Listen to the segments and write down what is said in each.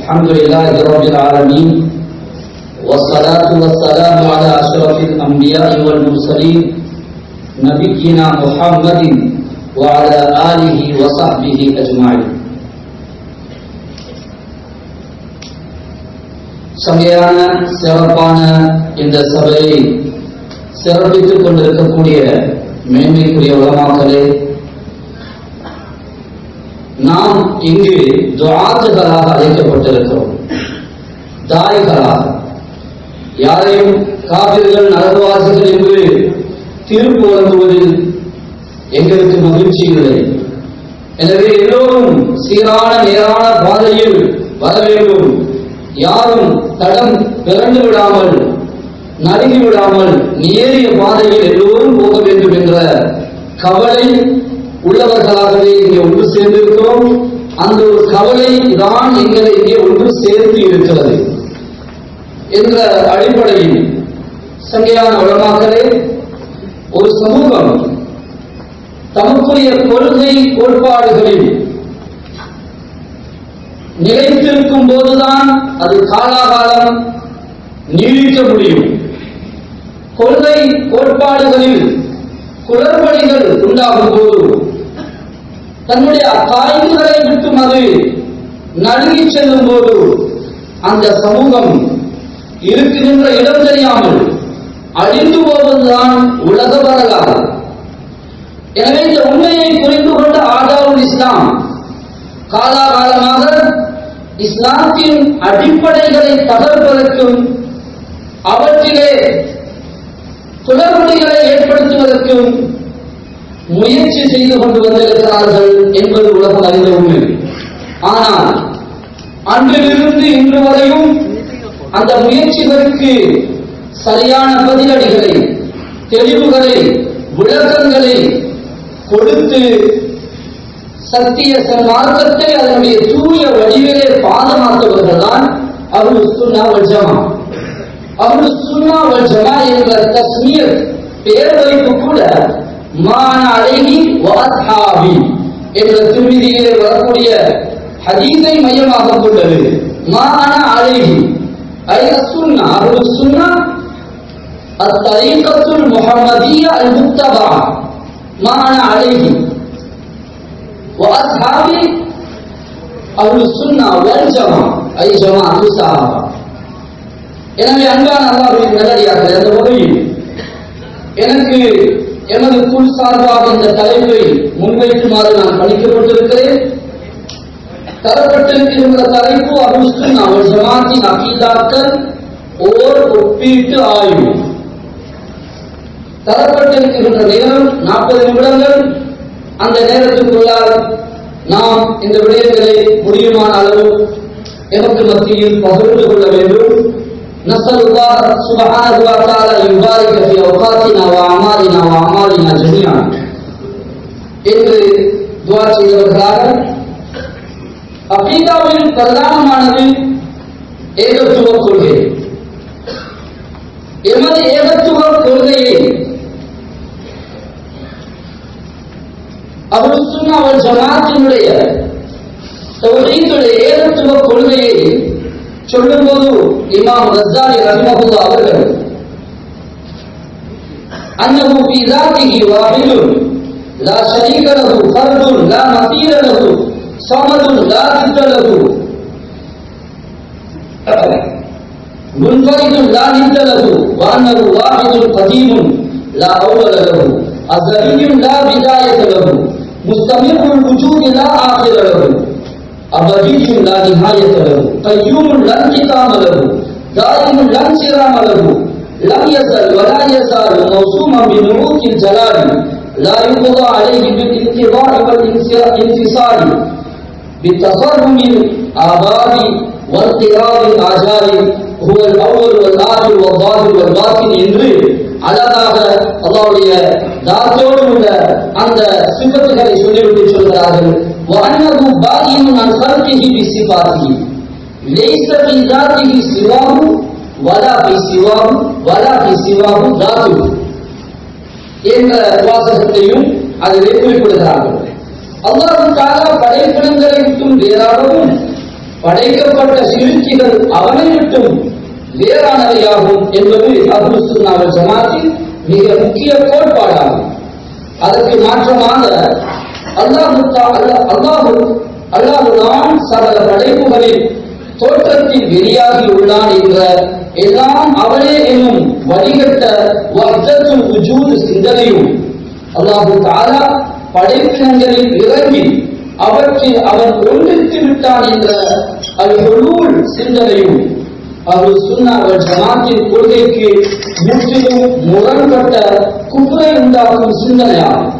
الحمد لله رب العالمين والصلاة والسلام على أشرف الأنبياء والمرسلين نبينا محمد وعلى آله وصحبه أجمعين சங்கையான சிறப்பான இந்த சபையை சிறப்பித்துக் கொண்டிருக்கக்கூடிய மேன்மைக்குரிய உலமாக்களே நாம் இங்கு துவாத்துகளாக அழைக்கப்பட்டிருக்கிறோம் தாய்களாக யாரையும் காவிர்கள் நரகவாசிகள் என்று தீர்ப்பு வழங்குவதில் எங்களுக்கு மகிழ்ச்சி இல்லை எனவே எல்லோரும் சீரான நேரான பாதையில் வர வேண்டும் யாரும் தடம் பிறந்து விடாமல் நடுங்கி விடாமல் நேரிய பாதையில் எல்லோரும் போக வேண்டும் என்ற கவலை உள்ளவர்களாகவே இங்கே ஒன்று சேர்ந்திருக்கிறோம் அந்த ஒரு கவலை தான் எங்களை இங்கே ஒன்று சேர்த்து இருக்கிறது என்ற அடிப்படையில் சங்கையான உலமாக்களே ஒரு சமூகம் தமக்குரிய கொள்கை கோட்பாடுகளில் நிலைத்திருக்கும் போதுதான் அது காலாகாலம் நீடிக்க முடியும் கொள்கை கோட்பாடுகளில் குளறுபடிகள் உண்டாகும் போது தன்னுடைய தாய்மைகளை விட்டும் அது நடுங்கி செல்லும் போது அந்த சமூகம் இருக்கின்ற இடம் தெரியாமல் அழிந்து போவதுதான் உலக வரலாறு எனவே இந்த உண்மையை புரிந்து கொண்ட ஆதாவுல் இஸ்லாம் காலாகாலமாக இஸ்லாத்தின் அடிப்படைகளை தகர்ப்பதற்கும் அவற்றிலே குளறுபடிகளை ஏற்படுத்துவதற்கும் முயற்சி செய்து கொண்டு வந்திருக்கிறார்கள் என்பது உலகம் அறிந்த உண்மை ஆனால் அன்றிலிருந்து இன்று வரையும் அந்த முயற்சிகளுக்கு சரியான பதிலடிகளை தெளிவுகளை விளக்கங்களை கொடுத்து சத்திய மார்க்கத்தை அதனுடைய தூய வடிவிலே பாதமாக்குவர்கள் தான் அவரு சுன்னா வஜமா அவரு சுன்னா வஜமா என்ற தஸ்மீர் பெயர் வைப்பு கூட மான அழகி வாத்ஹாபி என்ற திருமதியிலே வரக்கூடிய ஹதீஸை மையமாக கொண்டது மான அழகி ஐ சுன்னா அவரு சுன்னா الطريقة المحمدية المتبعة ما أنا عليه وأصحابي أهل السنة والجماعة أي جماعة الصحابة எனவே அன்பான அல்லாஹ்வின் நல்லடியார்கள் அந்த வகையில் எனக்கு எமது குழு சார்பாக இந்த தலைப்பை முன்வைக்குமாறு நான் பணிக்கப்பட்டிருக்கிறேன் தரப்பட்டிருக்கின்ற தலைப்பு அபுஸ்துன் அவள் ஜமாத்தின் அகீதாக்கள் ஓர் ஒப்பீட்டு ஆய்வு தரப்பட்டிருக்கின்ற நேரம் நாற்பது நிமிடங்கள் அந்த நேரத்துக்குள்ளால் நாம் இந்த விடயங்களை முடியுமான அளவு எமக்கு மத்தியில் பகிர்ந்து கொள்ள வேண்டும் نسأل الله سبحانه وتعالى يبارك في أوقاتنا وأعمالنا وأعمالنا جميعا என்று துவா செய்தவர்களாக அகீதாவில் பிரதானமானது ஏகத்துவ கொள்கை எமது ஏகத்துவ கொள்கையை அவர் சுன்னாவல் ஜமாத்தினுடைய தௌஹீதுடைய ஏகத்துவ கொள்கையை சொல்லும்போது இமாம் ரஸ்ஸாலி ரஹ்மஹுல்லா அவர்கள் அன்னஹு ஃபீ ذاته واحد لا شريك له فرد لا مثيل له صمد لا ضد له منفرد لا ند له وانه واحد قديم لا اول له ازلي لا بدايه له مستمر الوجود لا آخر له أبدي لا نهاية له قيوم لا انتقام له دائم لا انصرام له لم يزل ولا يزال موسوما بنعوت الجلال لا يقضى عليه بالانقضاء والانتصار بالتصرم الآباد وانقراض الآجال هو الأول والآخر والظاهر والباطن என்று அழகாக அல்லாவுடைய தாத்தோடு உள்ள அந்த சிபத்துகளை சொல்லிவிட்டு சொல்கிறார்கள் وأنه بائن عن خلقه بصفاته ليس في ذاته سواه ولا في سواه ولا في سواه ذاته என்ற வாசகத்தையும் அதிலே குறிப்பிடுகிறார்கள் அல்லாஹு தாலா படைப்பினங்களை விட்டும் வேறாகவும் படைக்கப்பட்ட சிறுச்சிகள் அவனை விட்டும் வேறானவையாகும் என்பது அபு சுன்னாவல் ஜமாத்தின் மிக முக்கிய கோட்பாடாகும் அதற்கு மாற்றமாக அல்லாஹு அல்லாஹு அல்லாஹுதான் சகல படைப்புகளில் தோற்றத்தில் வெளியாகி உள்ளான் என்ற எல்லாம் அவனே என்னும் வடிகட்ட வர்த்தத்துல் உஜூது சிந்தனையும் அல்லாஹு தாலா படைப்பினங்களில் இறங்கி அவற்றில் அவன் ஒன்றித்து விட்டான் என்ற அல் சிந்தனையும் அவர் சுன்னாவல் ஜமாத்தின் கொள்கைக்கு முற்றிலும் முரண்பட்ட குப்புரை உண்டாக்கும் சிந்தனையாகும்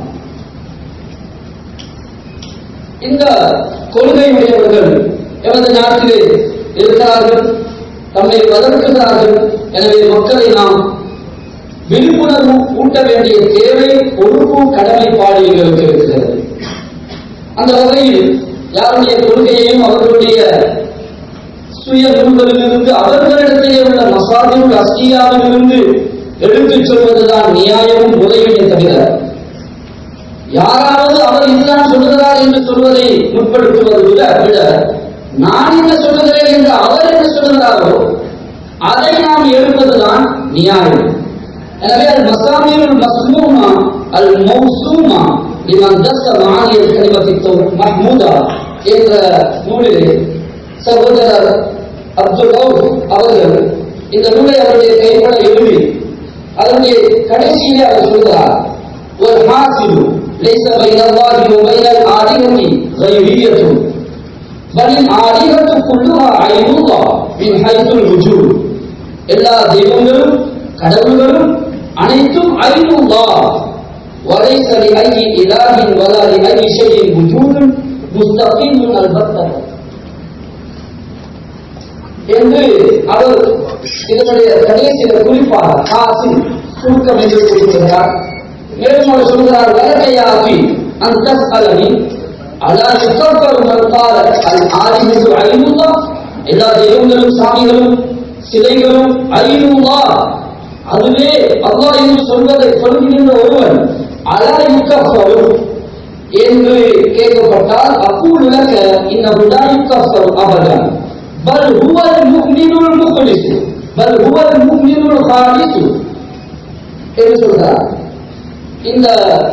இந்த கொள்கையுடையவர்கள் எமது நாட்டிலே இருக்கிறார்கள் தம்மை வளர்க்கிறார்கள் எனவே மக்களை நாம் விழிப்புணர்வு ஊட்ட வேண்டிய தேவை பொறுப்பு கடமைப்பாடு எங்களுக்கு இருக்கிறது அந்த வகையில் யாருடைய கொள்கையையும் அவர்களுடைய சுய நூல்களிலிருந்து அவர்களிடத்திலே உள்ள மசாதியுள் அஸ்கியாவிலிருந்து எடுத்துச் சொல்வதுதான் நியாயமும் முறையுமே தவிர யாராவது அவர் இதுதான் சொல்லுகிறார் என்று சொல்வதை முற்படுத்துவது விட விட நான் என்ன சொல்லுகிறேன் என்று அவர் என்ன சொல்லுகிறாரோ அதை நாம் எடுப்பதுதான் நியாயம் எனவே அது மசாமியுல் மஸ்மூமா அல் மௌசூமா லிமன் தஸ்த மானியல் கலிமத்தி மஹ்மூதா என்ற நூலிலே சகோதரர் அப்துல் ரவுப் அவர்கள் இந்த நூலை அவருடைய கைப்பட எழுதி அதனுடைய கடைசியிலே அவர் சொல்கிறார் ஒரு ஹாசிலு ليس بين الله وبين الآلهة غيرية بل الآلهة كلها عين الله من حيث الوجود எல்லா தெய்வங்களும் கடவுள்களும் அனைத்தும் ஐனுல்லா وليس لأي إله ولا لأي شيء وجود مستقيم البتة என்று அவர் இதனுடைய கடைசியில குறிப்பாக காசின் சுருக்கம் என்று குறிப்பிடுகிறார் மேலும் அவர் சொல்கிறார் வலக்கையாகி அந்த அலனி அலா யுக்கப்பர் மறுப்பால அல் ஆதிமிசு அழிமுல்லா எல்லா தெய்வங்களும் சாமிகளும் சிலைகளும் அழிமுல்லா அதுவே அல்லாஹ் என்று சொல்வதை சொல்கின்ற ஒருவன் அலா யுக்கப்பரும் என்று கேட்கப்பட்டால் அக்கூல் விளக்க இந்த விடா யுக்கப்பரும் அபதான் بل هو المؤمن المخلص بل هو المؤمن الخالص என்று சொல்கிறார் இந்த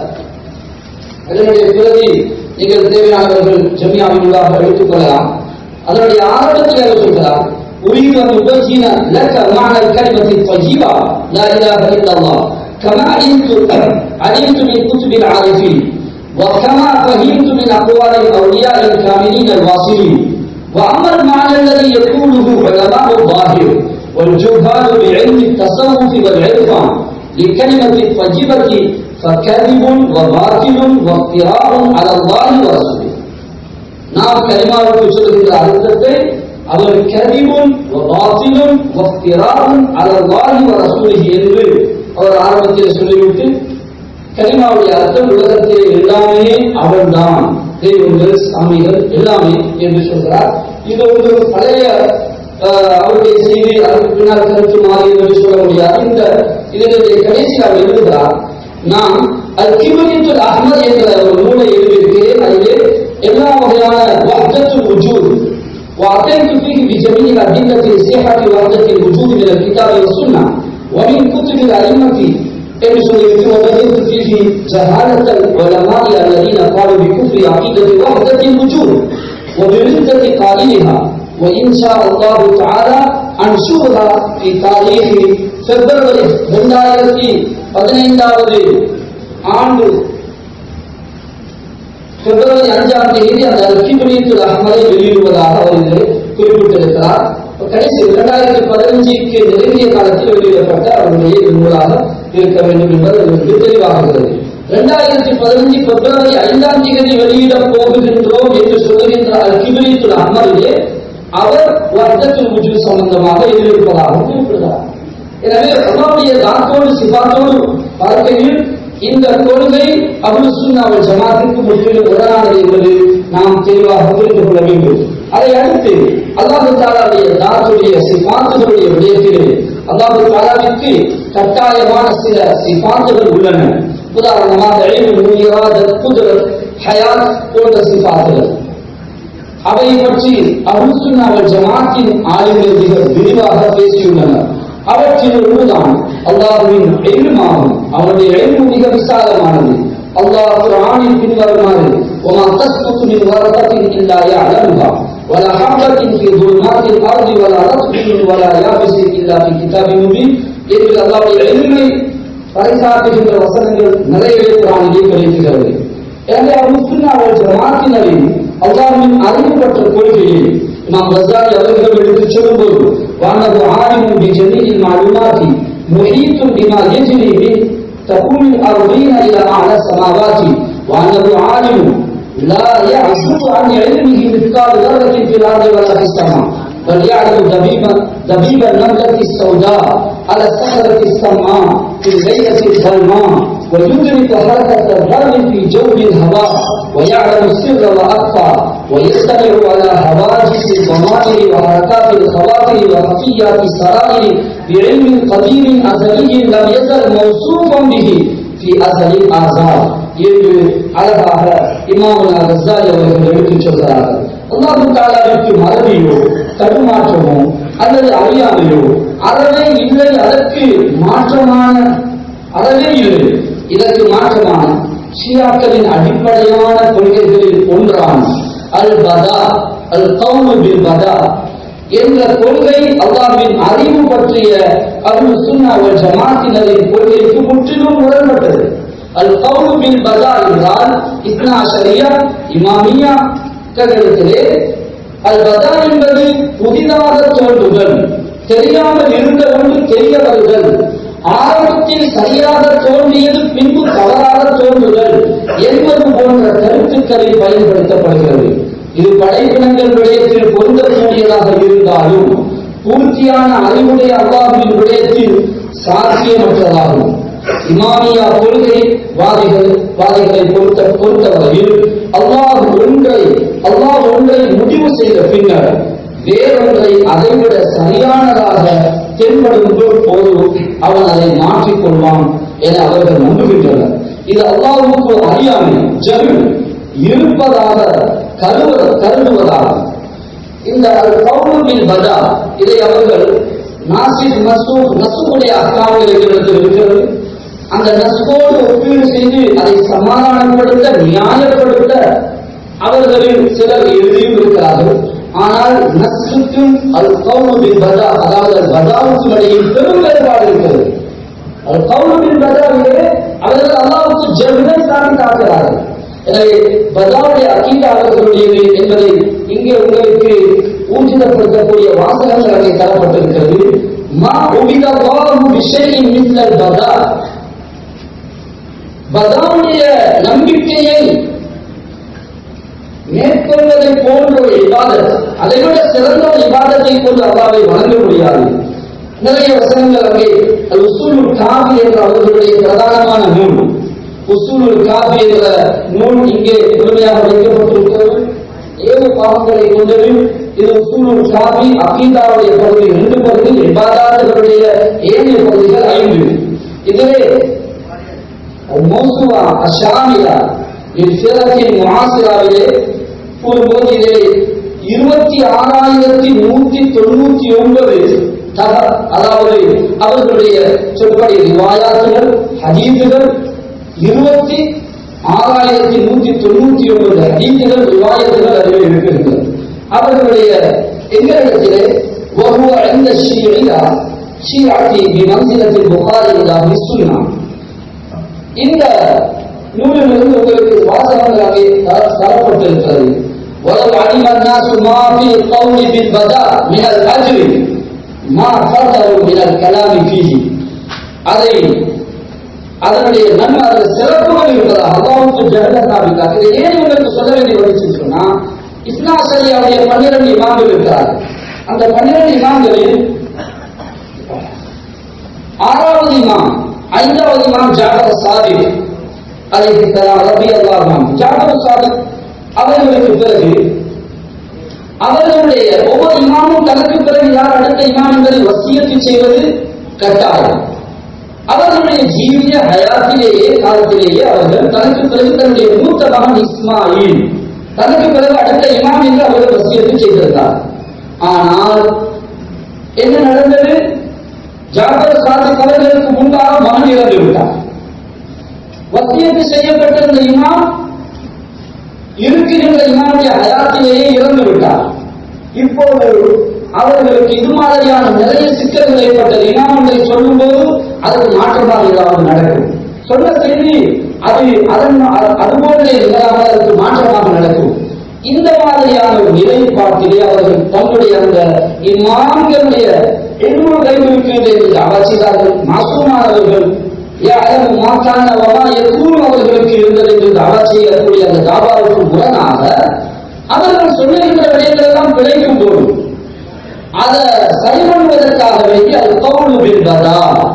அதனுடைய பிரதி நீங்கள் தேவையானவர்கள் ஜமியாவின் உள்ளாக எடுத்துக் கொள்ளலாம் அதனுடைய ஆரம்பத்தில் அவர் சொல்கிறார் أريد أن أبين لك معنى الكلمة الطيبة لا إله إلا الله كما علمت علمت من كتب العارفين وكما فهمت من أقوال الأولياء الكاملين الواصلين وأما المعنى الذي يقوله علماء الظاهر والجهال بعلم التصوف والعرفان لكلمة الطيبة فكذب وباطل وافتراء على الله ورسوله நாம் கலிமாவுக்கு சொல்லுகின்ற அர்த்தத்தை அவர் கதிவும் பாத்திலும் வக்திராவும் அலவாகி வர சூழகி என்று அவர் ஆரம்பத்தில் சொல்லிவிட்டு கலிமாவுடைய அர்த்தம் உலகத்திலே எல்லாமே அவன்தான் தெய்வங்கள் சாமிகள் எல்லாமே என்று சொல்கிறார் இது ஒரு பழைய அவருடைய செய்தி அதற்கு பின்னால் கருத்து மாறி என்று சொல்ல முடியாது இந்த இதனுடைய கடைசியில் அவர் எழுதுகிறார் நாம் அல் கிபரித்துல் அஹ்மத் என்ற ஒரு நூலை எழுதியிருக்கிறேன் அதிலே எல்லா வகையான வஹ்தத்துல் வஜூத் وأعطيت فيه بجميع الأدلة لصحة وحدة الوجود من الكتاب والسنة ومن كتب الأئمة என்று சொல்லிவிட்டு وبدأت فيه جهالة العلماء الذين قالوا بكفر عقيدة وحدة الوجود وبردة قائلها وإن شاء الله تعالى أنشرها في تاريخ பிப்ரவரி இரண்டாயிரத்தி பதினைந்தாவது ஆண்டு பிப்ரவரி அஞ்சாம் தேதி அந்த அல்கிபுரியத்துல் அஹ்மதை வெளியிடுவதாக அவர் இதில் குறிப்பிட்டிருக்கிறார் கடைசி இரண்டாயிரத்தி பதினஞ்சுக்கு நெருங்கிய காலத்தில் வெளியிடப்பட்ட அவருடைய நூலாக இருக்க வேண்டும் என்பது அவருக்கு தெளிவாகிறது இரண்டாயிரத்தி பதினஞ்சு பிப்ரவரி ஐந்தாம் தேதி வெளியிடப் போகின்றோம் என்று சொல்லுகின்ற அல் கிபிரித்துல் அஹ்மதிலே அவர் வர்த்தத்தில் முஜு சம்பந்தமாக எழுதியிருப்பதாக குறிப்பிடுகிறார் எனவே அல்லாவுடைய தாத்தோடு சிபாத்தோடு பார்க்கையில் இந்த கொள்கை அபுல் சுன்னாவல் ஜமாத்திற்கு முற்றிலும் உடனானது என்பது நாம் தெளிவாக புரிந்து கொள்ள வேண்டும் அதை அடுத்து அல்லாஹு தாலாவுடைய தாத்துடைய சிபாத்துகளுடைய விடயத்திலே அல்லாஹு தாலாவிற்கு கட்டாயமான சில சிபாத்துகள் உள்ளன உதாரணமாக எழுவு நுயிராத குதிரத் ஹயாத் போன்ற சிபாத்துகள் அவை பற்றி அபுசுன்னாவல் ஜமாத்தின் ஆளுநர் மிக விரிவாக பேசியுள்ளனர் அவற்றில் ஒன்றுதான் அல்லாஹுவின் எல்லுமாகும் அவனுடைய எல்மு மிக விசாலமானது அல்லாஹ் குர்ஆனில் பின்வருமாறு وما تسقط من ورقة إلا يعلمها ولا حبة في ظلمات الأرض ولا رطب ولا يابس إلا في كتاب مبين என்று அல்லாஹ்வுடைய எல்மை பறைசாற்றுகின்ற வசனங்கள் நிறையவே குரானிலே கிடைக்கிறது எனவே அபுசுன்னாவல் ஜமாத்தினரின் அல்லாஹ்வின் அறிவு பெற்ற கொள்கையை இமாம் கசாலி அவர்கள் எடுத்துச் சொல்லும்போது வானது ஆலிமும் பி ஜமீல் மாலுமாத்தி முஹீத்தும் பிமா யஜ்ரி மின் تقوم الأرضين إلى أعلى السماوات وأنه عالم لا يعزب عن علمه مثقال ذرة في الأرض ولا في السماء بل يعلم دبيب دبيب النملة السوداء على الصخرة السماء في الليلة الظلماء ويدرك حركة الذر في جو الهواء ويعلم السر وأخفى ويستمع على حوادث الضمائر وحركات الخواطر وخفيات السرائر بعلم قديم أزلي لم يزل موصوفا به في أزل الآزال என்று அழகாக இமாமுல் கசாலி அவர்கள் எடுத்துச் சொல்கிறார்கள் அல்லாஹு தாலாவிற்கு மறதியோ தடுமாற்றமோ அல்லது அறியாமையோ அறவே இல்லை அதற்கு மாற்றமான அறவே இல்லை இதற்கு மாற்றமான ஷியாக்களின் அடிப்படையான கொள்கைகளில் ஒன்றான அல் பதா அல் கவுனு பில் பதா என்ற கொள்கை அல்லாஹ்வின் அறிவு பற்றிய அருள் சுன்னாவல் ஜமாத்தினரின் கொள்கைக்கு முற்றிலும் முரண்பட்டது அல் கவுனு பில் பதா என்றால் இஸ்னா ஷரியா இமாமியா கருத்திலே அல் பதா என்பது புதிதாக தோன்றுதல் தெரியாமல் இருந்த ஒன்று தெரிய வருதல் ஆரம்பத்தில் சரியாக தோன்றியது பின்பு தவறாக தோன்றுதல் என்பது போன்ற கருத்துக்களில் பயன்படுத்தப்படுகிறது இது படைப்பினங்கள் விடயத்தில் பொருந்தக்கூடியதாக இருந்தாலும் பூர்த்தியான அறிவுடைய அல்லாஹின் விடயத்தில் சாத்தியமற்றதாகும் இமாமியா கொள்கை வாதிகள் வாதிகளை பொறுத்த பொறுத்தவரையில் அல்லாஹ் ஒன்றை அல்லாஹ் ஒன்றை முடிவு செய்த பின்னர் வேறொன்றை அதைவிட சரியானதாக தென்படும் போது அவன் அதை மாற்றிக் கொள்வான் என அவர்கள் நம்புகின்றனர் இது அல்லாஹுக்கு அறியாமை ஜரு இருப்பதாக கருவ கருதுவதாக இந்த கவுனபின் பதா இதை அவர்கள் நாசிக் நசூக் நசுடைய அக்காவில் இடத்தில் இருக்கிறது அந்த நசுவோடு ஒப்பீடு செய்து அதை சமாதானப்படுத்த நியாயப்படுத்த அவர்களில் சிலர் எழுதியும் இருக்கிறார்கள் ஆனால் நசுக்கும் அது கவுனபின் பதா அதாவது அது பதாவுக்கும் இடையில் பெரும் வேறுபாடு இருக்கிறது அது கவுனபின் பதாவிலே அவர்கள் அல்லாவுக்கு ஜெர்மை சாமி காக்கிறார்கள் எனவே பதாவுடைய அக்கீதா அவர்களுடையது என்பதை இங்கே உங்களுக்கு ஊர்ஜிதப்படுத்தக்கூடிய வாசகங்கள் அங்கே தரப்பட்டிருக்கிறது மா உபிதவாஹு விஷயின் மிஸ்லல் பதா பதாவுடைய நம்பிக்கையை மேற்கொள்வதை போன்ற ஒரு இபாதத் அதை விட சிறந்த ஒரு இபாதத்தை கொண்டு அல்லாவை வணங்க முடியாது நிறைய வசனங்கள் அங்கே அது உசூலுல் காபி என்ற அவர்களுடைய பிரதானமான நூல் உசூலுல் காபி என்ற நூல் இங்கே முழுமையாக வைக்கப்பட்டிருக்கிறது ஏழு பாவங்களை கொண்டது இது உசூலுல் காபி அகீதாவுடைய பகுதி ரெண்டு பகுதி இபாதாத்துகளுடைய ஏனைய பகுதிகள் ஐந்து இதிலே மோசுவா அஷாமிலா இவ்விரத்தின் முகாசிராவிலே கூறும்போது இதிலே இருபத்தி ஆறாயிரத்தி நூத்தி தொண்ணூத்தி ஒன்பது தக அதாவது அவர்களுடைய சொற்படி ரிவாயாத்துகள் ஹதீதுகள் இருபத்தி ஆறாயிரத்தி நூத்தி தொண்ணூத்தி ஒன்பது ஹதீதுகள் ரிவாயத்துகள் அதில் இருக்கின்றன அவர்களுடைய எங்களிடத்திலே وهو عند الشيعية شيعة بمنزلة البخاري إلى السنة இந்த நூலிலிருந்து உங்களுக்கு வாசகங்கள் அங்கே தர- தரப்பட்டிருக்கிறது ولو علم الناس ما في القول بالبداء من الأجر ما قدروا من الكلام فيه அதை அதனுடைய நன்மை அதில் சிறப்புகள் இருப்பதாக அல்லாவுக்கு ஜெகத சாபித்தார் இதை ஏன் உங்களுக்கு சொல்ல வேண்டிய வந்துச்சு சொன்னா இஸ்னா சரியாவுடைய பன்னிரண்டு இமாம்கள் இருக்கிறார் அந்த பன்னிரண்டு இமாம்களில் ஆறாவது இமாம் ஐந்தாவது இமாம் ஜாபர் சாதிக் அலைஹி ஸலாம் ரலியல்லாஹு அன்ஹு ஜாபர் சாதிக் அவர்களுக்கு பிறகு அவர்களுடைய ஒவ்வொரு இமாமும் தனக்கு பிறகு யார் அடுத்த இமாம் என்பதை வசியத்து செய்வது கட்டாயம் அவர்களுடைய ஜீவிய ஹயாத்திலேயே காலத்திலேயே அவர்கள் தனக்கு பிறகு தன்னுடைய மூத்த மகன் இஸ்மாயில் தனக்கு பிறகு அடுத்த இமாம் என்று அவர்கள் வசியத்து செய்திருந்தார் ஆனால் என்ன நடந்தது ஜாபர் சாதிக் அவர்களுக்கு முன்பாக மகன் இறந்து விட்டார் வசியத்து செய்யப்பட்டிருந்த இமாம் இருக்கின்ற இமாமுடைய ஹயாத்திலேயே இறந்து விட்டார் இப்போது அவர்களுக்கு இது மாதிரியான நிறைய சிக்கல்கள் ஏற்பட்டது இமாமங்களை சொல்லும்போது அதற்கு மாற்றமாக ஏதாவது நடக்கும் சொன்ன செய்தி அது அதன் அதுபோன்றே இல்லாமல் அதற்கு மாற்றமாக நடக்கும் இந்த மாதிரியான ஒரு நிலைப்பாட்டிலே அவர்கள் தன்னுடைய அந்த இம்மான்களுடைய எண்ணூறு கைவிருக்கிறது என்று அவசியார்கள் மாசூமானவர்கள் யாரும் மாற்றான வமா எக்கூறும் அவர்களுக்கு இருந்தது என்று தாவா செய்யக்கூடிய அந்த தாபாவுக்கு முரணாக அவர்கள் சொல்லியிருக்கிற விடயங்கள் எல்லாம் பிழைக்கும் போது அதை சரி பண்ணுவதற்காக வேண்டி அது கவுளு என்பதா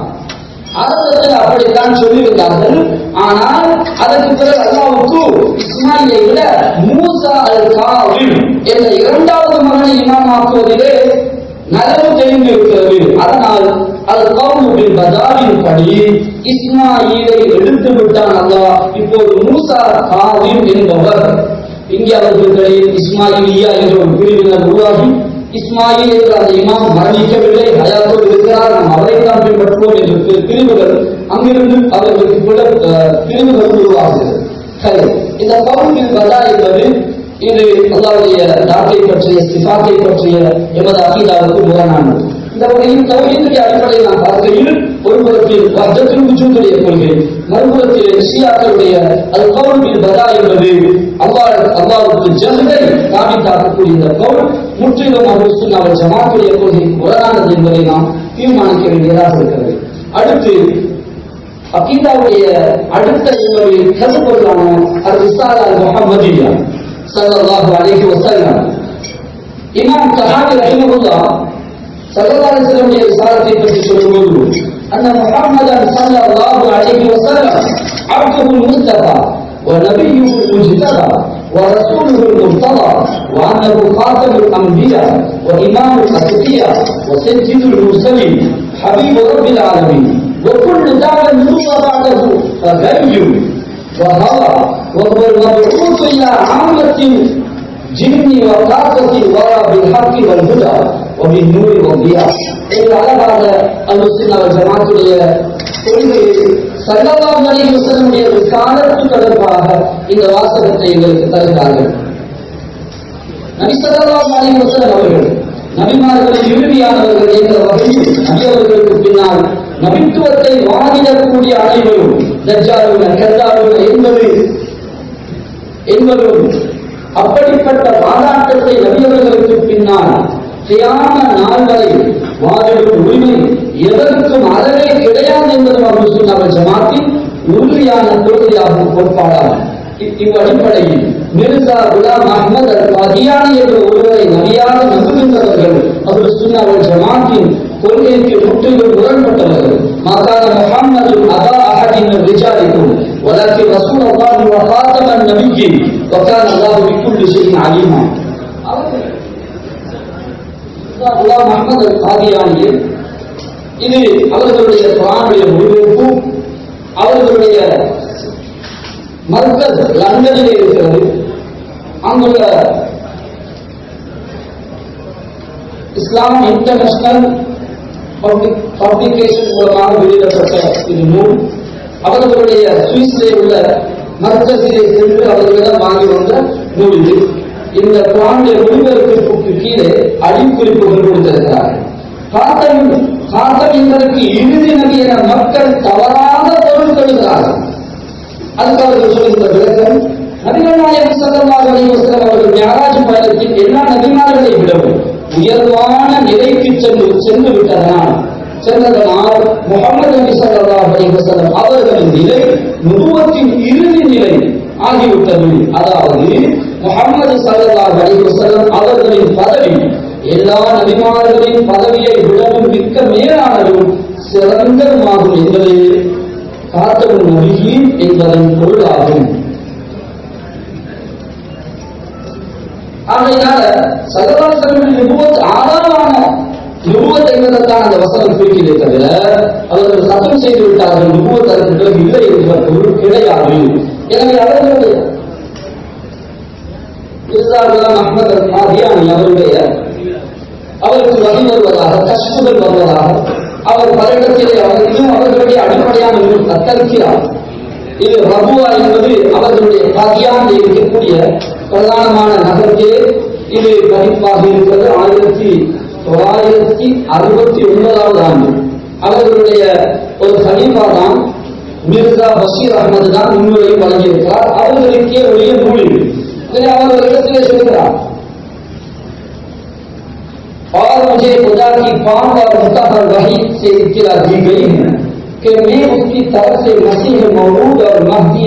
அரசத்தில் அப்படித்தான் சொல்லியிருந்தார்கள் ஆனால் அதற்கு பிறகு அல்லாவுக்கு இஸ்மாயிலை விட மூசா அல் காவில் என்ற இரண்டாவது மகனை இமாமாக்குவதிலே நலவு தெரிந்திருக்கிறது அதனால் அது கவுனுபின் பதாவின் படி இஸ்மாயிலை எடுத்து விட்டான் அல்லாஹ் இப்போது மூசா காவிம் என்பவர் இங்கே அவர்களிடையே இஸ்மாயிலியா என்ற ஒரு பிரிவினர் உருவாகி இஸ்மாயில் என்ற அந்த இமாம் மரணிக்கவில்லை ஹயாத்தோடு இருக்கிறார் நாம் அவரை தான் பின்பற்றுவோம் என்று பி- பிரிவுகள் அங்கிருந்து அவர்களுக்கு பிற- அஹ், பிரிவுகள் உருவாகிறது சரி இந்த கவுனில் பதா என்பது இது அல்லாவுடைய தாக்கை பற்றிய சிபாத்தை பற்றிய எமது அகீதாவுக்கு முரணானது இந்த வகையில் தௌஹீதுடைய அடிப்படையில் நாம் பார்க்கையில் ஒரு புறத்தில் வர்த்தத்தில் உஜூதுடைய கொள்கை மறுபுறத்தில் ஷியாக்களுடைய அது கவுனில் பதா என்பது அல்லாஹ் அல்லாவுக்கு ஜஹதை காபித்தாக்கக்கூடிய இந்த கவுல் முற்றிலும் அவர் சுன்னாவல் ஜமாத்துடைய கொள்கைக்கு முரணானது என்பதை நாம் தீர்மானிக்க வேண்டியதாக இருக்கிறது அடுத்து அகீதாவுடைய அடுத்த இன்னொரு கருப்பொருளான அது ரிசாலா முஹம்மதியா ஸல்லல்லாஹு அலைஹி வஸல்லம் இமாம் தஹாவி ரஹிமஹுல்லாஹ் ஸல்லல்லாஹு அலைஹி வஸல்லம் ரிசாலத்தை பற்றி சொல்லும்போது أن محمدا صلى الله عليه وسلم عبده المصطفى ونبيه المجتبى ورسوله المرتضى وأنه خاتم الأنبياء وإمام الأتقياء وسيد المرسلين حبيب رب العالمين وكل دعوة نور بعده فغي وهوى وهو المبعوث إلى عامة جن وكافة الورى بالحق والهدى وبالنور والضياء إذ على هذا السنة والجماعة கொள்கையை சல்லல்லாஹு அலைஹி வஸல்லமுடைய காலத்து தொடர்பாக இந்த வாசகத்தை எங்களுக்கு தருகிறார்கள் நபி ஸல்லல்லாஹு அலைஹி வஸல்லம் அவர்கள் நபிமார்களின் இறுதியானவர்கள் என்ற வகையில் நபி அவர்களுக்கு பின்னால் நபித்துவத்தை வாதிடக்கூடிய அனைவரும் தஜ்ஜாலுன கல்லாலுன என்பது என்பதும் அப்படிப்பட்ட வாதாட்டத்தை நபியவர்களுக்கு பின்னால் கியாம நாள் வரை வாதிடும் உரிமை எதற்கும் அறவே கிடையாது என்பதும் அபு சுன்னாவல் ஜமாத்தின் உறுதியான கொள்கையாகும் கோட்பாடாகும் இ- இவ்வடிப்படையில் மிர்சா குலாம் அஹ்மத் அல் காதியானி என்ற ஒருவரை நபியாக நம்புகின்றவர்கள் அவர் சுன்னாவல் ஜமாத்தின் கொள்கைக்கு முற்றிலும் முரண்பட்டவர்கள் மாகாண முஹம்மது அபா அஹதின் ரிஜாலிக்கும் ولكن رسول الله وخاتم النبيين وكان الله بكل شيء عليما குலாம் அஹ்மத் அல் காதியானியில் இது அவர்களுடைய குரானுடைய மொழிபெயர்ப்பு அவர்களுடைய மர்கஸ் லண்டனில் இருக்கிறது அங்குள்ள இஸ்லாம் இன்டர்நேஷனல் பப்ளிகேஷன் மூலமாக வெளியிடப்பட்ட இது நூல் அவர்களுடைய சுவிஸிலே உள்ள மர்கஸிலே சென்று அவர்களிடம் வாங்கி வந்த நூல் இது இந்த குரானுடைய மொழிபெயர்ப்பிற்கு கீழே அடிக்குறிப்புகள் கொடுத்திருக்கிறார்கள் காத்தம் காத்தம் என்பதற்கு இறுதி நபி என மக்கள் தவறாக பொருள் கொள்கிறார்கள் அதுக்கு அவர்கள் சொல்லுகின்ற விளக்கம் நபிகள் நாயகம் ஸல்லல்லாஹு அலைஹி வஸல்லம் அவர்கள் மியராஜ் பயணத்தில் எல்லா நபிமார்களை விடவும் உயர்வான நிலைக்கு சென்று சென்று விட்டதனால் சென்றதனால் முகமது நபி ஸல்லல்லாஹு அலைஹி வஸல்லம் அவர்களின் நிலை நுபுவத்தின் இறுதி நிலை ஆகிவிட்டது அதாவது முகமது ஸல்லல்லாஹு அலைஹி வஸல்லம் அவர்களின் பதவி எல்லா நபிமார்களின் பதவியை விடவும் மிக்க மேலானதும் சிறந்ததுமாகும் என்பதை காத்தலும் நபியின் என்பதன் பொருளாகும் ஆகையினால சகவாசனின் நிபுவத் ஆதாரமான நிபுவத் என்பதற்கான அந்த வசனம் குறிக்கிறதே தவிர அவர்கள் சத்தம் செய்து விட்டார்கள் நிபுவத் அதற்கு பிறகு இல்லை என்ற பொருள் கிடையாது எனவே அவர்களுடைய மிர்சா குலாம் அஹ்மத் அல் மாதியானி அவருடைய அவருக்கு வகை வருவதாக கஷ்டங்கள் வருவதாக அவர் பலரிடத்திலே அவர் இன்னும் அவர்களுடைய அடிப்படையான நூல் அத்தற்கிறார் இது ரபுவா என்பது அவர்களுடைய காதியான் இருக்கக்கூடிய பிரதானமான நகரத்திலே இது பதிப்பாக இருக்கிறது ஆயிரத்தி தொள்ளாயிரத்தி அறுபத்தி ஒன்பதாவது ஆண்டு அவர்களுடைய ஒரு ஹலீஃபா தான் மிர்சா பஷீர் அகமது தான் முன்னுரை வழங்கியிருக்கிறார் அவர்களுக்கே உரிய நூல் இது. இதை அவர் ஒரு இடத்திலே சொல்கிறார் और मुझे खुदा की पाक और मुस्तफर वही से इत्तला दी गई है कि मैं उसकी तरफ से मसीह मौलूद और महदी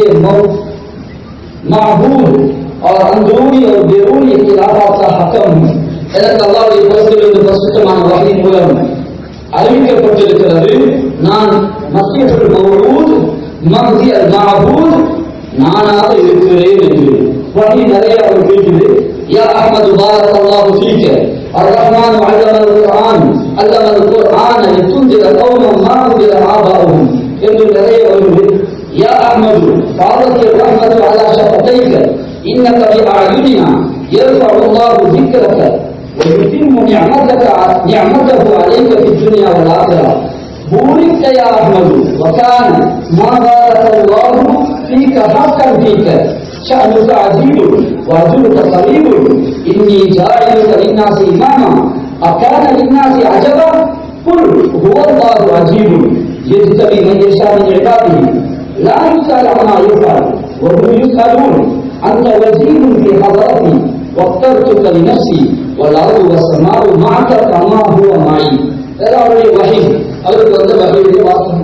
महबूद और अंदरूनी और बैरूनी खिलाफत का हकम हूँ எனக்கு அல்லாவுடைய புறத்திலிருந்து பிரசுத்தமான வகை மூலம் அறிவிக்கப்பட்டிருக்கிறது நான் மத்தியர்கள் மௌலூத் மஹதி அல் மஹபூத் நானாக இருக்கிறேன் என்று வகை நிறைய அவர் கேட்குது யா அஹ்மது பாரக் அல்லாஹு ஃபீக்க الرحمن علم القرآن علم القرآن لتنذر قوما ما انذر آباؤهم என்று நிறைய வருது يا أحمد فاضت الرحمة على شفتيك إنك بأعيننا يرفع الله ذكرك ويتم نعمتك نعمته عليك في الدنيا والآخرة بوركت يا أحمد وكان ما بارك الله فيك حقا فيك شأنك عجيب وأجرك قريب إني جاعلك للناس إماما أكان للناس عجبا قل هو الله عجيب يجتبي من يشاء من عباده لا يسأل عما يفعل وهم يسألون أنت وزير في حضرتي واخترتك لنفسي والأرض والسماء معك كما هو معي هذا அவருடைய வகை அவருக்கு வந்த வகையுடைய வாசகம்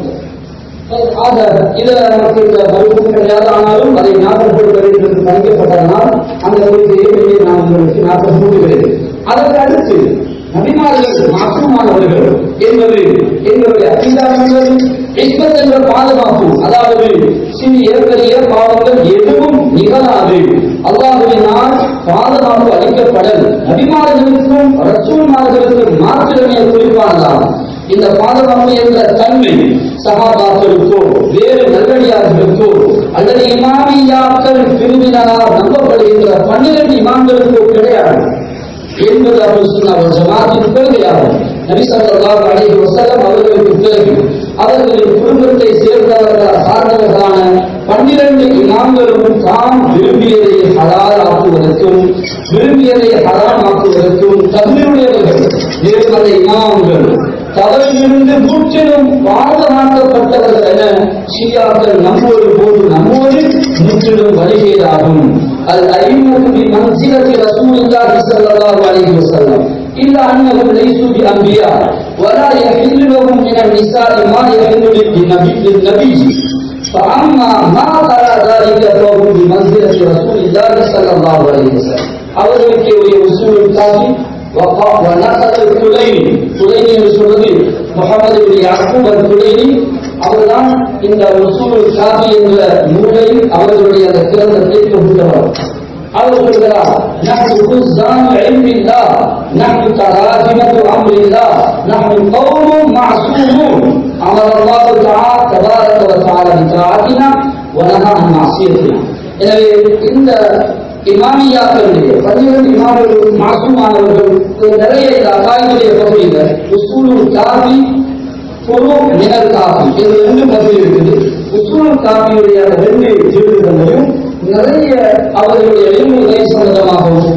ஆக இதுல நமக்கு இந்த வகுப்பு கிடையாது ஆனாலும் அதை ஞாபகப்படுத்த வேண்டும் என்று பணிக்கப்பட்டதனால் அந்த குறிப்பையை வெளியே நான் உங்களுக்கு ஞாபகப்படுத்துகிறேன் அதற்கு அடுத்து நபிமார்கள் மாற்றமானவர்கள் என்பது எங்களுடைய அபிதானங்கள் இஸ்மத் என்ற பாதுகாப்பு அதாவது சிறிய பெரிய பாவங்கள் எதுவும் நிகழாது அல்லாஹுவினால் பாதுகாப்பு அளிக்கப்படல் நபிமார்களுக்கும் ரசூல்மார்களுக்கும் மாத்திரமே குறிப்பானதாகும் இந்த பாதுகாப்பு என்ற தன்மை சகாபாக்களுக்கோ வேறு நல்லடியார்களுக்கோ அல்லது இமாமியாக்கள் பிரிவினரால் நம்பப்படுகின்ற பன்னிரண்டு இமாம்களுக்கோ கிடையாது என்பது அவர் சொன்ன ஒரு ஜமாத்தின் கொள்கையாகும் நபி ஸல்லல்லாஹு அலைஹி வஸல்லம் அவர்களுக்கு பிறகு அவர்களின் குடும்பத்தை சேர்ந்தவர்கள் சார்ந்தவர்களான பன்னிரண்டு இமாம்களும் தாம் விரும்பியதை ஹலால் ஆக்குவதற்கும் விரும்பியதை ஹராம் ஆக்குவதற்கும் தகுதியுடையவர்கள் வேறு அந்த இமாம்கள் தவறிலிருந்து முற்றிலும் பாதுகாக்கப்பட்டவர்கள் என ஷியாக்கள் நம்புவது போது நம்புவது முற்றிலும் வழிகேடாகும் அது ஐநூறு மன்சிலத்தில் ரசூலுல்லாஹி ஸல்லல்லாஹு அலைஹி வஸல்லம் إلا أنهم ليسوا بأنبياء ولا يحل لهم من النساء ما يحل للنبي للنبي فأما ما ترى ذلك فهو بمنزلة رسول الله صلى الله عليه وسلم அவர்களுக்கு உரிய உசூல் காஃபி ونقل الكليني كليني என்று சொல்வது முகமது பின் யாக்கூப் அல் குலைனி அவர்தான் இந்த உசூல் காஃபி என்ற நூலை அவர்களுடைய அந்த கிரந்தத்தை தொகுத்தவர் அவர் சொல்கிறார் نحن خزان علم الله نحن تراجمة أمر الله نحن قوم معصومون أمر الله تعالى تبارك وتعالى بطاعتنا ونهى عن معصيتنا எனவே இந்த இமாமியாக்களுடைய பன்னிரண்டு இமாம்கள் மாசுமானவர்கள் நிறைய இந்த அகாயுடைய பகுதியில் உசூலு காபி பொரு மினல் காபி இது ரெண்டு பகுதி இருக்குது உசூலு காபியுடைய அந்த ரெண்டு ஜீவிதங்களையும் நிறைய அவர்களுடைய எழுமுறை சம்பந்தமாகவும்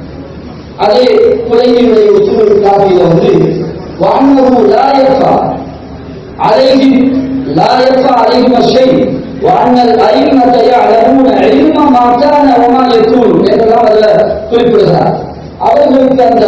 அதே குறையினுடைய உசூலு காபியில வந்து வானவு லாயக்கா عليهم لا يخفى عليهم الشيء وأن الأئمة يعلمون علم ما كان وما يكون என்றெல்லாம் அதுல குறிப்பிடுகிறார் அவர்களுக்கு அந்த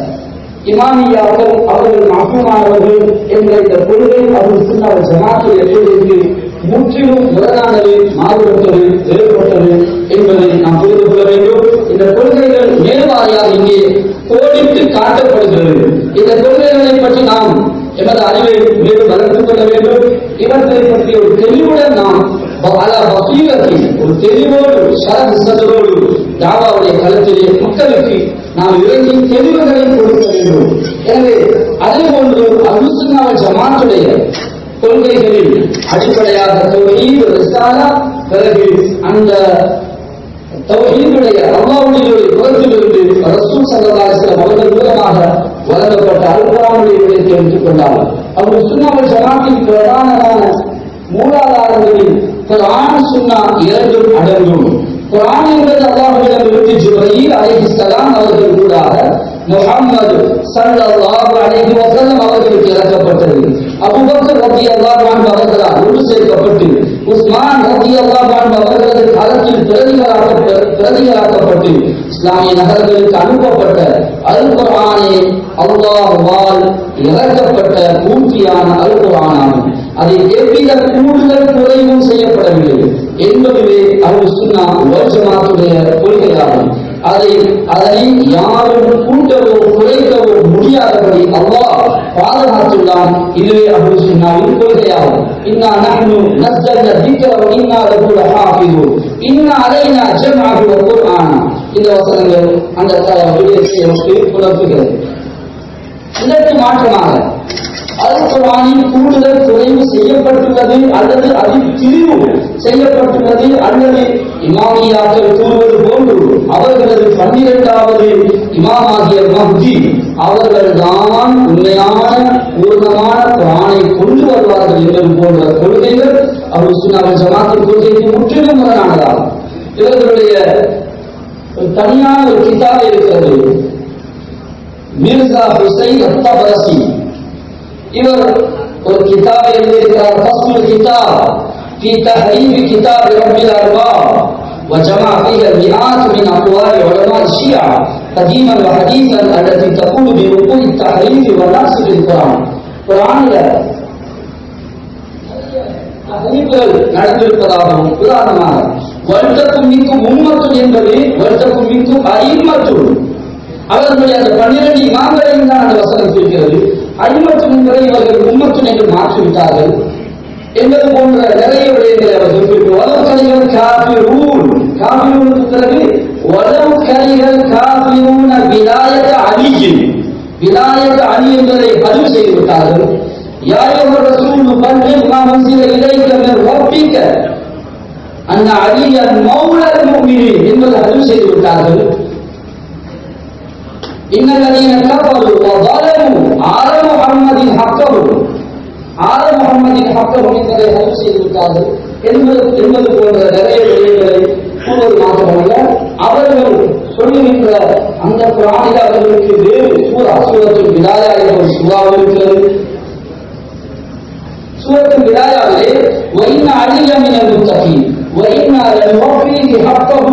இமாமியாக்கள் அவர்கள் மாற்றமானவர்கள் என்ற இந்த கொள்கை அவர்கள் சொன்ன ஜமாத்துடைய கொள்கைக்கு முற்றிலும் முரணானது மாறுபட்டது வேறுபட்டது என்பதை நாம் புரிந்து கொள்ள வேண்டும் இந்த கொள்கைகள் மேல்வாரியாக இங்கே கோடிட்டு காட்டப்படுகிறது இந்த கொள்கைகளை பற்றி நாம் எமது அறிவை மேலும் வளர்த்துக் கொள்ள வேண்டும் இவற்றை பற்றிய ஒரு தெளிவுடன் நாம் பல வசீலத்தில் ஒரு தெளிவோடு சரது சதரோடு தாவாவுடைய களத்திலே மக்களுக்கு நாம் இறங்கி தெளிவுகளை கொடுக்க வேண்டும் எனவே அதே போன்று அலுசுனாவ ஜமாத்துடைய கொள்கைகளில் அடிப்படையாக தொழில் ரிசாலா பிறகு அந்த தௌஹீதுடைய அல்லாஹ்வுடைய புறத்திலிருந்து ரசூல் ஸல்லல்லாஹு அலைஹி வஸல்லம் அவர்கள் மூலமாக வழங்கப்பட்ட அல்குர்ஆனுடைய விடயத்தை எடுத்துக்கொண்டால் அவர் சுன்னாவல் ஜமாத்தின் பிரதானமான மூலாதாரங்களில் குர்ஆன் சுன்னா இரண்டும் அடங்கும் குர்ஆன் என்பது அல்லாஹ்விடமிருந்து ஜிப்ரீல் அலைஹிஸ்ஸலாம் அவர்கள் கூடாக முஹம்மது ஸல்லல்லாஹு அலைஹி வஸல்லம் அவர்களுக்கு இறக்கப்பட்டது அபூபக்கர் ரலியல்லாஹு அன்ஹு அவர்களால் ஒன்று சேர்க்கப்பட்டு உஸ்மான் ரலியல்லாஹு அன்ஹு அவர்களது காலத்தில் பிரதிகளாக்கப்பட்ட பிரதிகளாக்கப்பட்டு இஸ்லாமிய நகரங்களுக்கு அனுப்பப்பட்ட அல் குர்ஆனே அல்லாஹ்வால் இறக்கப்பட்ட பூர்த்தியான அல் குர்ஆனாகும் அதில் எவ்வித கூடுதல் குறைவும் செய்யப்படவில்லை என்பதுவே அல் சுன்னா வல் ஜமாத்துடைய கொள்கையாகும் அதை அதனை யாரும் கூட்டவோ குறைக்கவோ முடியாதபடி அல்லாஹ் பாதுகாத்துள்ளான் இதுவே அபு சுன்னாவின் கொள்கையாகும் இன்னா நஹ்னு நஸ்ஸல்ன திக்ர வ இன்னா லஹு லஹாஃபிதுன் இன்னா அலைனா ஜம்அஹு வ குர்ஆனா இந்த வசனங்கள் அந்த த- விடயத்தை நமக்கு உணர்த்துகிறது இதற்கு மாற்றமாக அல் குர்ஆனில் கூடுதல் குறைவு செய்யப்பட்டுள்ளது அல்லது அதில் திரிவு செய்யப்பட்டுள்ளது அல்லது இமாமியாக்கள் கூறுவது போன்று அவர்களது பன்னிரெண்டாவது இமாமாகிய மஹ்தி அவர்கள்தான் உண்மையான பூர்ணமான குர்ஆனை கொண்டு வருவார்கள் என்பது போன்ற கொள்கைகள் அவர் சுன்னாவல் ஜமாத்தின் கொள்கைக்கு முற்றிலும் முரணானதாகும் இவர்களுடைய ஒரு தனியான ஒரு கிதாப் இருக்கிறது மிர்சா ஹுசைன் அத்தபரசி இவர் ஒரு கிதாபை எழுதியிருக்கிறார் ஃபஸ்லுல் கிதாப் في تحريف كتاب رب الأرباب وجمع فيها المئات من أقوال علماء الشيعة قديما وحديثا التي تقول بوقوع التحريف والنقص في القرآن قرآن தஹரீஃப்கள் நடந்திருப்பதாகவும் உதாரணமாக வருத்தக்கும் மிக்கும் உம்மத்தும் என்பது வருத்தக்கும் மிக்கும் ஐம்மத்தும் அவர்களுடைய அந்த பன்னிரண்டு இமாம்களையும் தான் அந்த வசனம் குறிக்கிறது ஐம்மத்தும் என்பதை இவர்கள் உம்மத்தும் என்று மாற்றிவிட்டார்கள் என்பது போன்ற நிறைய விடயங்களை அவர்கள் குறிப்பிட்டு உலவு கலிகள் காபிரூன் காபிரூனுக்கு பிறகு உலவு கலிகள் காபிரூன விலாயத அலியின் விலாயத அலி என்பதை பதிவு செய்து விட்டார்கள் யாரும் ரசூல் பல்லில் மா உன்சில இலைக்க மின் ரப்பிக்க அன்ன அலியன் மௌலல் முஃமினீன் என்பதை பதிவு செய்து விட்டார்கள் إن الذين كفروا وظلموا على محمد حقه على محمد حقه என்பதை பதிவு செய்து விட்டார்கள் என்பது என்பது போன்ற நிறைய விடயங்களை கூறுவது மாத்திரமல்ல அவர்கள் சொல்லுகின்ற அந்த குரானில் அவர்களுக்கு வேறு சூரா சூரத்தில் விதாயா என்ற ஒரு சூறாவும் இருக்கிறது சூரத்தில் விதாயாவிலே وَإِنَّ عَلِيًّا مِنَ الْمُتَّقِينَ وَإِنَّا لَنُوَفِّيهِ حَقَّهُ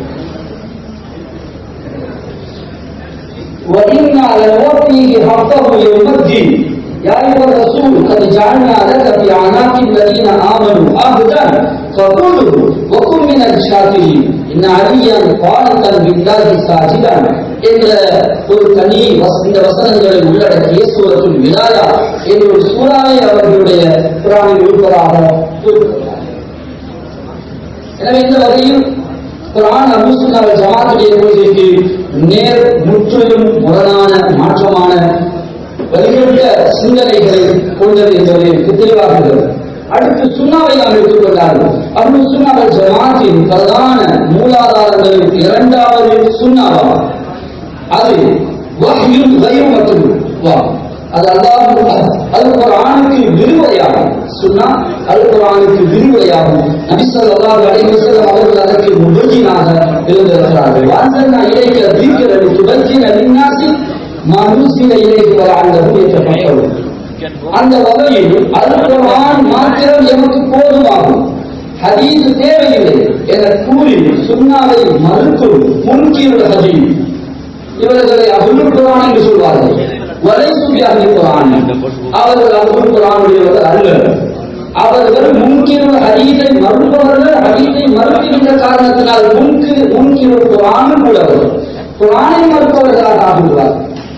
وإنا لنوفيه حقه يوم الدين يا أيها الرسول قد جعلنا لك في أعناق الذين آمنوا عهدا فخذه وكن من الشاكرين إن عليا قانتا بالله ساجدا என்ற ஒரு தனி வச- இந்த வசனங்களை உள்ளடக்கிய சூரத்துல் விலாயா என்ற ஒரு சூறாவை அவர்களுடைய குரானில் இருப்பதாக கூறுகிறார் எனவே இந்த வகையில் குரான் அபுசுன்னாவல் ஜமாத்துடைய கொள்கைக்கு நேர் முற்றிலும் முரணான மாற்றமான வழிகட்ட சிந்தனைகளை கொண்டது என்பது எனக்கு தெளிவாகிறது அடுத்து சுண்ணாவை நாம் எடுத்துக்கொண்டார்கள் அபு சுன்னாவல் ஜமாத்தின் பிரதான மூலாதாரங்களில் இரண்டாவது சுண்ணாவா அது வஹ்யும் கயிறு மற்றும் வா அது அல்லாஹ் அது குர்ஆனுக்கு விரிவுரையாகும் சுன்னா அது குர்ஆனுக்கு விரிவுரையாகும் நபி ஸல்லல்லாஹு அலைஹி வஸல்லம் அவர்கள் அதற்கு முபஜினாக இருந்திருக்கிறார்கள் வாசல்னா இலைக்க தீர்க்கிறது துபஜின லின்னாசி மா நுசில இலைக்கு வர அந்த யத்தஃபக்கரும் அந்த வகையில் அல் குர்ஆன் மாத்திரம் எமக்கு போதுமாகும் ஹதீஸ் தேவையில்லை என கூறி சுன்னாவை மறுக்கும் முன்கீருள் ஹதீஸ் இவர்களை அபுல் குரான் என்று சொல்வார்கள் வலைசுபி அபுல் குரான் அவர்கள் அபுல் குரானுடையவர்கள் அல்ல அவர்கள் முன்கிருள் ஹதீஸை மறுப்பவர்கள் ஹதீஸை மறுக்கின்ற காரணத்தினால் முன்கு முன்கிருள் குரானும் உள்ளவர்கள் குரானை மறுப்பவர்களாக ஆகுகிறார்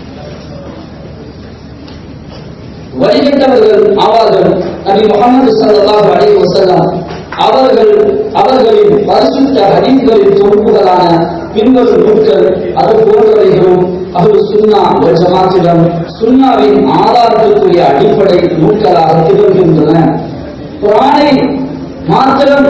வழிகட்டவர்கள் ஆவார்கள் நபி முகமது ஸல்லல்லாஹு அலைஹி வஸல்லம் அவர்கள் அவர்களின் பரிசுத்த ஹதீஸ்களின் தொகுப்புகளான பின்வரும் நூல்கள் அது போன்றவைகளும் அஹ்லு சுன்னா வல் ஜமாத்திடம் சுன்னாவின் ஆதாரத்திற்குரிய அடிப்படை நூல்களாக திகழ்கின்றன குரானை மாத்திரம்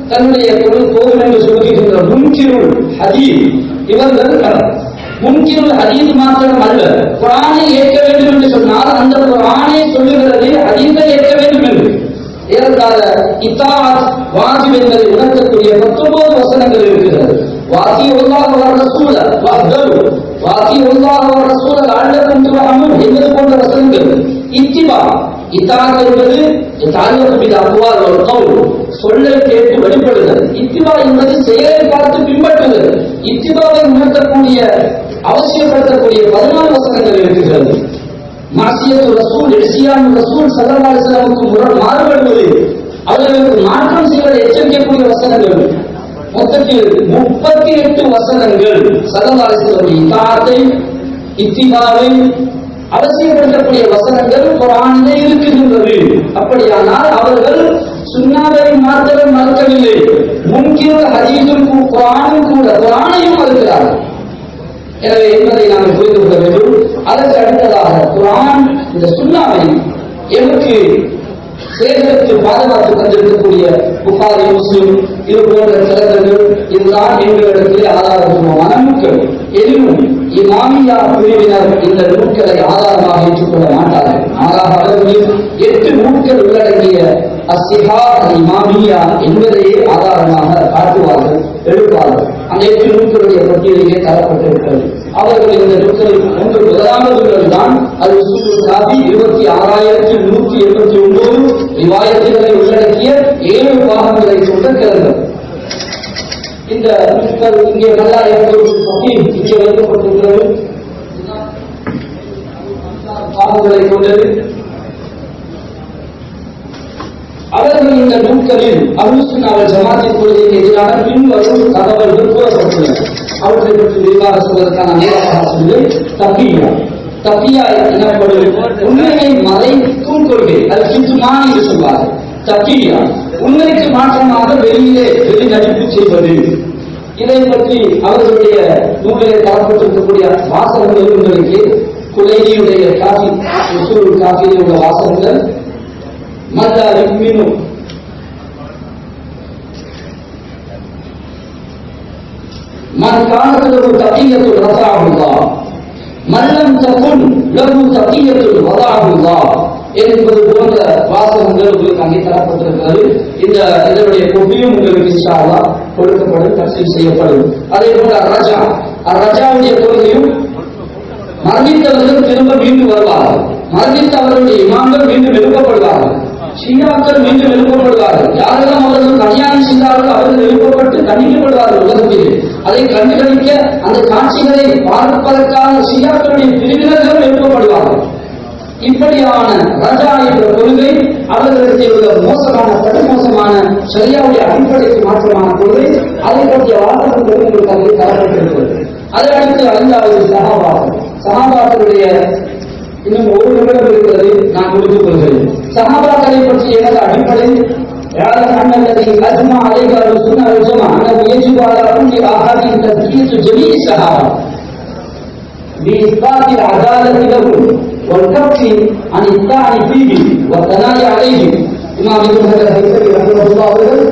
தன்னுடைய தொழில் போதும் என்று சொல்லுகின்ற முன்கிருள் ஹதீத் இவர்கள் முன்கிருள் ஹதீத் மாத்திரம் அல்ல குரானை ஏற்க வேண்டும் என்று சொன்னால் அந்த குரானை சொல்லுகிறது ஹதீஸை ஏற்க வேண்டும் என்று ஏறத்தாழ இத்தாத் வாஜிப் என்பதை உணர்த்தக்கூடிய பத்தொன்பது வசனங்கள் இருக்கிறது வாத்தி உள்ளாக வர ரசூல வஹ்தரு வாத்தி உள்ளாக வர ரசூல லஅல்லக்கும் துர்ஹமூன் என்பது போன்ற வசனங்கள் இத்திபா இத்தாத் என்பது தாழ்வு பில் அக்வால் வல் கவுல் சொல்லை கேட்டு வழிபடுதல் இத்திபா என்பது செயலை பார்த்து பின்பற்றுதல் இத்திபாவை உணர்த்தக்கூடிய அவசியப்படுத்தக்கூடிய பதினாறு வசனங்கள் இருக்கிறது மாசியத்து ரசூல் எசியான் ரசூல் சல்லல்லாஹு அலைஹி வஸல்லமுக்கு முரண் மாறுபடுவது அவர்களுக்கு மாற்றம் செய்வதை எச்சரிக்கக்கூடிய வசனங்கள் மொத்தத்தில் முப்பத்தி எட்டு வசனங்கள் சல்லல்லாஹு அலைஹி வஸல்லம் இத்தாத்தை இத்திபாவை அவசியப்படுத்தக்கூடிய வசனங்கள் குரானிலே இருக்கின்றது அப்படியானால் அவர்கள் சுன்னாவை மாத்திரம் மறுக்கவில்லை முன்கிற ஹதீஸும் குரானும் கூட குரானையும் மறுக்கிறார்கள் எனவே என்பதை நாங்கள் புரிந்து கொள்ள வேண்டும் அதற்கு அடுத்ததாக குரான் இந்த சுண்ணாவை எமக்கு சேகரித்து பாதுகாத்து தந்திருக்கக்கூடிய புகாரி முஸ்லிம் இது போன்ற கிரந்தங்கள் இதுதான் எங்களிடத்திலே ஆதாரபூர்வமான நூல்கள் எனினும் இமாமியா பிரிவினர் இந்த நூல்களை ஆதாரமாக ஏற்றுக்கொள்ள மாட்டார்கள் மாறாக அவர்கள் எட்டு நூல்கள் உள்ளடங்கிய அசிஹா இமாமியா என்பதையே ஆதாரமாக காட்டுவார்கள் எழுப்பார்கள் அந்த எட்டு நூல்களுடைய பட்டியலிலே தரப்பட்டிருக்கிறது அவர்கள் இந்த நூல்களில் ஒன்று முதலாவது தான் அது உசூலுல் காபி இருபத்தி ஆறாயிரத்தி நூற்றி எண்பத்தி ஒன்பது ரிவாயத்துகளை உள்ளடக்கிய ஏழு பாகங்களை கொண்ட கிரந்தம் இந்த நூல்கள் இங்கே நல்லா ஒரு பட்டியல் இங்கே வைக்கப்பட்டிருக்கிறது பாகங்களை கொண்டது அவர்கள் இந்த நூல்களில் அருசுனாவல் ஜமாத்தின் கொள்கைக்கு எதிரான பின்வரும் தகவல்கள் கூறப்பட்டுள்ளன அவற்றை பற்றி விரிவாக சொல்வதற்கான நேரமாக சொல்லி தப்பியா தப்பியா எனப்படும் உண்மையை மறைக்கும் கொள்கை அது கித்துமான் என்று சொல்வார்கள் தப்பியா உண்மைக்கு மாற்றமாக வெளியிலே வெளிநடிப்பு செய்வது இதை பற்றி அவர்களுடைய நூலிலே தரப்பட்டிருக்கக்கூடிய வாசகங்கள் உங்களுக்கு குலைனியுடைய காஃபி உசூல் காஃபியில் உள்ள வாசகங்கள் من لا يؤمن من كانت له تقية رفعه الله من لم تكن له تقية وضعه الله என்பது போன்ற வாசகங்கள் உங்களுக்கு அங்கே தரப்பட்டிருக்கிறது இந்த இதனுடைய கொப்பியும் உங்களுக்கு இன்ஷா அல்லாஹ் கொடுக்கப்படும் தப்சீல் செய்யப்படும் அதே போல ரஜா ரஜாவுடைய கொள்கையும் மரணித்தவர்கள் திரும்ப மீண்டும் வருவார்கள் மரணித்த அவர்களுடைய இமாம்கள் மீண்டும் எழுப்பப்படுவார்கள் ஷியாக்கள் மீண்டும் எழுப்பப்படுவார்கள் யாரெல்லாம் அவர்கள் கல்யாணம் செய்தார்கள் அவர்கள் எழுப்பப்பட்டு கண்டிக்கப்படுவார்கள் உலகத்தில் அதை கண்டுகளிக்க அந்த காட்சிகளை பார்ப்பதற்கான ஷியாக்களுடைய பிரிவினர்கள் எழுப்பப்படுவார்கள் இப்படியான ரஜா என்ற கொள்கை அவர்களிடத்தில் உள்ள மோசமான படுமோசமான சரியாவுடைய அடிப்படைக்கு மாற்றமான கொள்கை அதை பற்றிய வாசகங்கள் உங்களுக்கு அங்கே தரப்பட்டிருக்கிறது அதை அடுத்து ஐந்தாவது சகாபாக்கள் சகாபாக்களுடைய இன்னும் ஒரு நிமிடம் இருக்கிறது நான் முடித்துக் கொள்கிறேன் சகாபாக்களை பற்றி எனது அடிப்படை يعلم أن الذي أجمع عليه أهل السنة والجماعة أنه يجب على كل أحد تزكية جميع الصحابة بإثبات العدالة له والكف عن الطعن فيه والثناء عليه إمام ابن حجر الهيثمي رحمه الله அவர்கள்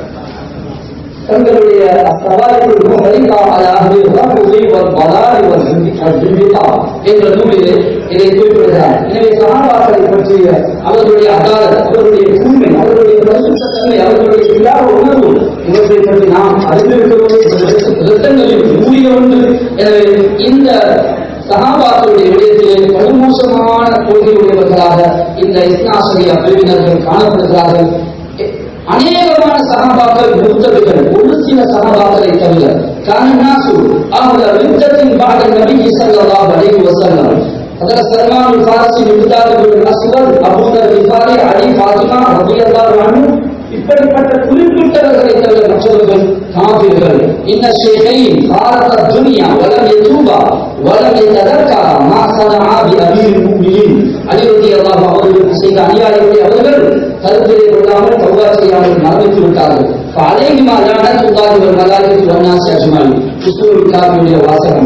தங்களுடைய சவால்கள் முகமதிகா அல அஹ்லி ரஃபுதி வல் பலால் வல் ஜின்பிகா என்ற நூலிலே இதை குறிப்பிடுகிறார் எனவே சஹாபாக்களை பற்றிய அவர்களுடைய அதாலத் அவர்களுடைய உண்மை அவர்களுடைய பரிசுத்தன்மை அவர்களுடைய இல்லாத உணர்வு இவற்றை பற்றி நாம் அறிந்திருக்கிறோம் ரத்தங்களில் மூடிய ஒன்று எனவே இந்த சகாபாக்களுடைய விடயத்திலே படுமோசமான கொள்கை உடையவர்களாக இந்த இஸ்லாசரிய பிரிவினர்கள் காணப்படுகிறார்கள் அநேகமான சகாபாக்கள் முத்தபிகள் ஒரு சில சகாபாக்களை தவிர காரணாசு அவங்க யுத்தத்தின் பாட நபி ஸல்லல்லாஹு அலைஹி வஸல்லம் அதர Salman Farisi Miqdad bin Aswad Abu Dhar Ghifari Ali Fatima ரலியல்லாஹு அன்ஹு இப்படிப்பட்ட குறிப்பிட்டவர்களை தவிர மற்றவர்கள் காபிர்கள் இந்த ஷேகை பாரத துனியா வலம் யதூபா வலம் யதரக்கா மா சனஆ பி அமீர் முஃமினீன் அலி ரலியல்லாஹு அவர்களுக்கு செய்த அநியாயத்தை அவர்கள் கருத்திலே கொள்ளாமல் தௌபா செய்யாமல் மரணித்து விட்டார்கள் فعليهما لعنة الله والملائكة والناس أجمعين உசூல் காபியுடைய வாசகம்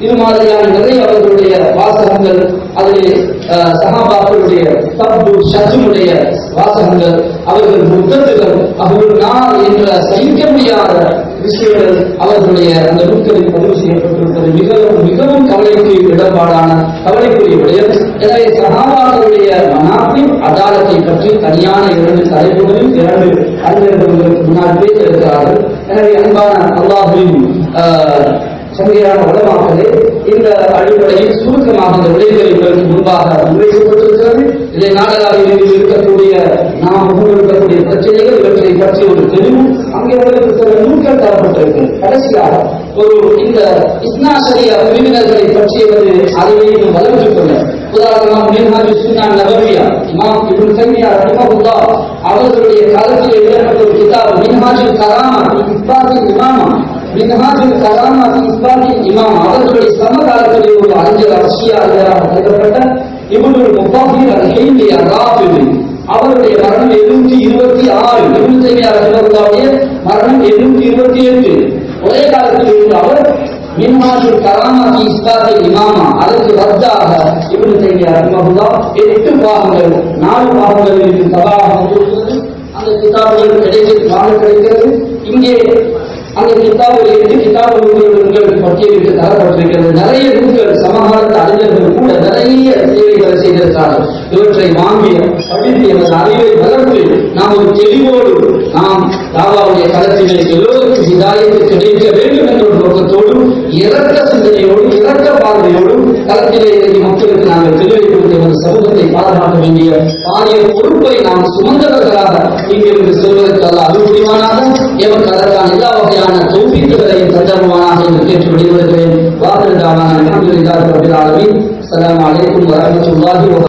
இது மாதிரியான நிறைய அவர்களுடைய வாசகங்கள் அதிலே அஹ், சஹாபாக்களுடைய தப்பு ஷஜ்முடைய வாசகங்கள் அவர்கள் முத்தத்துகள் அவர்கள் நாள் என்ற சகிக்க முடியாத விஷயங்கள் அவர்களுடைய அந்த நூல்களில் பதிவு செய்யப்பட்டிருப்பது மிகவும் மிகவும் கவலைக்கு இடர்பாடான கவலைக்குரிய விடயம் எனவே சகாபாக்களுடைய மனாப்பின் அதாலத்தை பற்றி தனியான இரண்டு தலைப்புகளில் இரண்டு அறிஞர்கள் உங்களுக்கு முன்னால் பேச இருக்கிறார்கள் எனவே அன்பான அல்லாஹுவின் ஆஹ், சங்கையான உலமாக்களே இந்த அடிப்படையில் சுருக்கமாக இந்த விடயங்கள் உங்களுக்கு முன்பாக முன்வைக்கப்பட்டிருக்கிறது இதை நாடகாவில் இருக்கக்கூடிய நாம் முன்னிறுத்தக்கூடிய பிரச்சனைகள் இவற்றை பற்றி ஒரு தெளிவும் அங்கே உங்களுக்கு சில நூல்கள் தரப்பட்டிருக்கு கடைசியாக ஒரு இந்த இஸ்னா ஷரியா பிரிவினர்களை பற்றியவது அறிவையும் வளர்ந்து கொள்ள உதாரணமாக மின்ஹாஜு சுன்னான் நபவியா இமாம் இப்னு தைமியா ரஹிமஹுல்லாஹ் அவர்களுடைய காலத்தில் எழுதப்பட்ட ஒரு கிதாப் மின்ஹாஜுல் கராமா இஸ்பாத்தின் இமாமா மின்ஹாஜுல் கராமா இஸ்பாத்தின் இமாம் அவர்களுடைய சமகாலத்திலே ஒரு அறிஞர் ரஷ்யா அறிஞராக கருதப்பட்ட இவர்கள் முப்பாஹிர் அல் ஹைமி அராபிலி அவருடைய மரணம் எழுநூற்றி இருபத்தி ஆறு இப்னு தைமியா ரஹிமஹுல்லாஹ்வுடைய மரணம் எழுநூற்றி இருபத்தி எட்டு ஒரே காலத்தில் இருந்த அவர் மின்ஹாஜுல் கராமத்தி இஸ்லாத்தை இமாமா அதற்கு ரத்தாக இப்னு தைமியா ரஹிமஹுல்லாஹ் எட்டு பாகங்கள் நாலு பாகங்களில் இது சபாக வந்திருக்கிறது அந்த கிதாபுகள் கிடைக்கிறது வாங்க கிடைக்கிறது இங்கே அந்த கிதாபுகள் எட்டு கிதாபுகள் உங்களுக்கு பட்டியலிட்டு தரப்பட்டிருக்கிறது நிறைய நூல்கள் சமகாலத்து அறிஞர்கள் கூட நிறைய சேவைகளை செய்திருக்கிறார்கள் இவற்றை வாங்கி படித்து எமது அறிவை வளர்த்து நாம் ஒரு தெளிவோடு நாம் தாவாவுடைய களத்திலே எல்லோருக்கும் இதாயத்து கிடைக்க வேண்டும் என்ற ஒரு நோக்கத்தோடும் இறக்க சிந்தனையோடும் இறக்க பார்வையோடும் களத்திலே இறங்கி மக்களுக்கு நாங்கள் தெளிவை கொடுத்து எமது சமூகத்தை பாதுகாக்க வேண்டிய பாரிய பொறுப்பை நாம் சுமந்தவர்களாக இங்கிருந்து செல்வதற்கு அல்ல அருள்புரிவானாக எமக்கு அதற்கான எல்லா வகையான தௌபீட்டுகளையும் தந்தருவானாக என்று கேட்டு விடுவிடுகிறேன் வாகனதான அலமதுல்லாஹி ரபில் ஆலமீன் அஸ்ஸலாமு அலைக்கும் வரஹ்மத்துல்லாஹி வ